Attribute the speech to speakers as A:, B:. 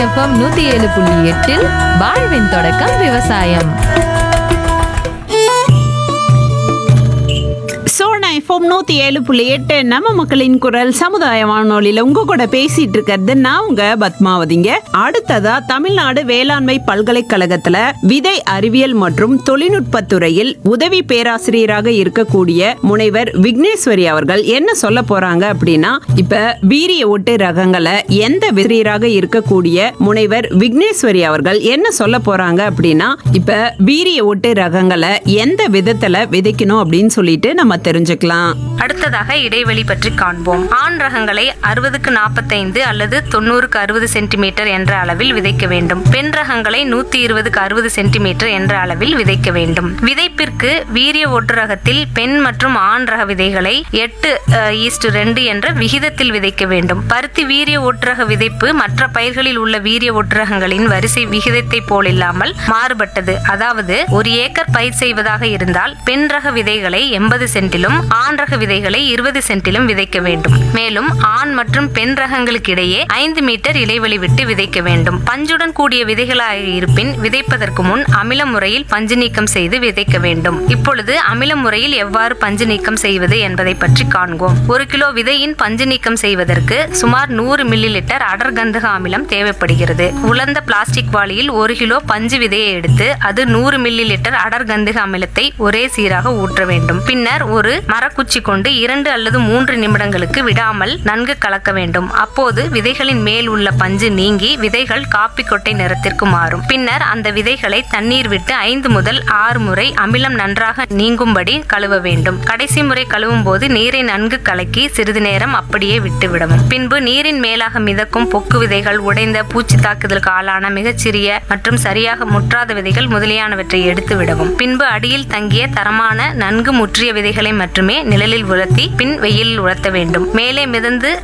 A: FM நூத்தி ஏழு புள்ளி எட்டில் வாழ்வின் தொடக்கம் விவசாயம்
B: சோனா எஃப்எம் நூத்தி ஏழு புள்ளி எட்டு நம்ம மக்களின் குரல் சமுதாய வானொலியில உங்க கூட பேசிட்டு இருக்கிறது நான் உங்க பத்மாவதிங்க அடுத்ததா தமிழ்நாடு வேளாண்மை பல்கலைக்கழகத்துல விதை அறிவியல் மற்றும் தொழில்நுட்பத் துறையில் உதவி பேராசிரியராக இருக்கக்கூடிய முனைவர் விக்னேஸ்வரி அவர்கள் என்ன சொல்ல போறாங்க அப்படின்னா இப்ப வீரிய ஒட்டு ரகங்களை எந்த விதிரியராக இருக்கக்கூடிய முனைவர் விக்னேஸ்வரி அவர்கள் என்ன சொல்ல போறாங்க அப்படின்னா இப்ப வீரிய ஒட்டு ரகங்களை எந்த விதத்துல விதைக்கணும் அப்படின்னு சொல்லிட்டு நம்ம தெரிஞ்சுக்கலாம்
C: அடுத்ததாக இடைவெளி பற்றி காண்போம் ஆண் ரகங்களை அறுபதுக்கு நாற்பத்தைந்து அல்லது தொண்ணூறுக்கு அறுபது சென்டிமீட்டர் என்ற அளவில் விதைக்க வேண்டும் பெண் ரகங்களை நூத்தி இருபதுக்கு அறுபது சென்டிமீட்டர் என்ற அளவில் விதைக்க வேண்டும் விதைப்பிற்கு வீரிய ஒட்டு ரகத்தில் பெண் மற்றும் ஆண் ரக விதைகளை எட்டு ஈஸ்ட் ரெண்டு என்ற விகிதத்தில் விதைக்க வேண்டும் பருத்தி வீரிய ஒட்டுரக விதைப்பு மற்ற பயிர்களில் உள்ள வீரிய ஒட்டுரகங்களின் வரிசை விகிதத்தை போலில்லாமல் மாறுபட்டது அதாவது ஒரு ஏக்கர் பயிர் செய்வதாக இருந்தால் பெண் ரக விதைகளை எண்பது சென்டிலும் ஆண் ரக விதைகளை இருபது சென்டிலும் விதைக்க வேண்டும் மேலும் ஆண் மற்றும் பெண் ரகங்களுக்கு இடையே ஐந்து மீட்டர் இடைவெளி விட்டு விதைக்க வேண்டும் பஞ்சுடன் கூடிய விதைகளாக இருப்பின் விதைப்பதற்கு முன் அமில முறையில் பஞ்சு நீக்கம் செய்து விதைக்க வேண்டும் இப்பொழுது அமில முறையில் எவ்வாறு பஞ்சு நீக்கம் செய்வது என்பதை பற்றி காண்போம் ஒரு கிலோ விதையின் பஞ்சு நீக்கம் செய்வதற்கு சுமார் நூறு மில்லி லிட்டர் அடர் கந்தக அமிலம் தேவைப்படுகிறது உலர்ந்த பிளாஸ்டிக் வாளியில் ஒரு கிலோ பஞ்சு விதையை எடுத்து அது நூறு மில்லி லிட்டர் அடர் கந்தக அமிலத்தை ஒரே சீராக ஊற்ற வேண்டும் பின்னர் ஒரு மரக்குச்சி கொண்டு இரண்டு அல்லது மூன்று நிமிடங்களுக்கு விடாமல் நன்கு கலக்க வேண்டும் அப்போது விதைகளின் மேல் உள்ள பஞ்சு நீங்கி விதைகள் காப்பி கொட்டை நிறத்திற்கு மாறும் பின்னர் அந்த விதைகளை தண்ணீர் விட்டு ஐந்து முதல் ஆறு முறை அமிலம் நன்றாக நீங்கும்படி கழுவ வேண்டும் கடைசி முறை கழுவும் போது நீரை நன்கு கலக்கி சிறிது நேரம் அப்படியே விட்டு விடவும் பின்பு நீரின் மேலாக மிதக்கும் பொக்கு விதைகள் உடைந்த பூச்சி தாக்குதலுக்கு ஆளான மிகச்சிறிய மற்றும் சரியாக முற்றாத விதைகள் முதலியானவற்றை எடுத்து விடவும் பின்பு அடியில் தங்கிய தரமான நன்கு முற்றிய விதைகளை மட்டுமே நிழலில் உலர்த்தி பின் வெயிலில் உலர்த்த வேண்டும் மேலே மிதந்து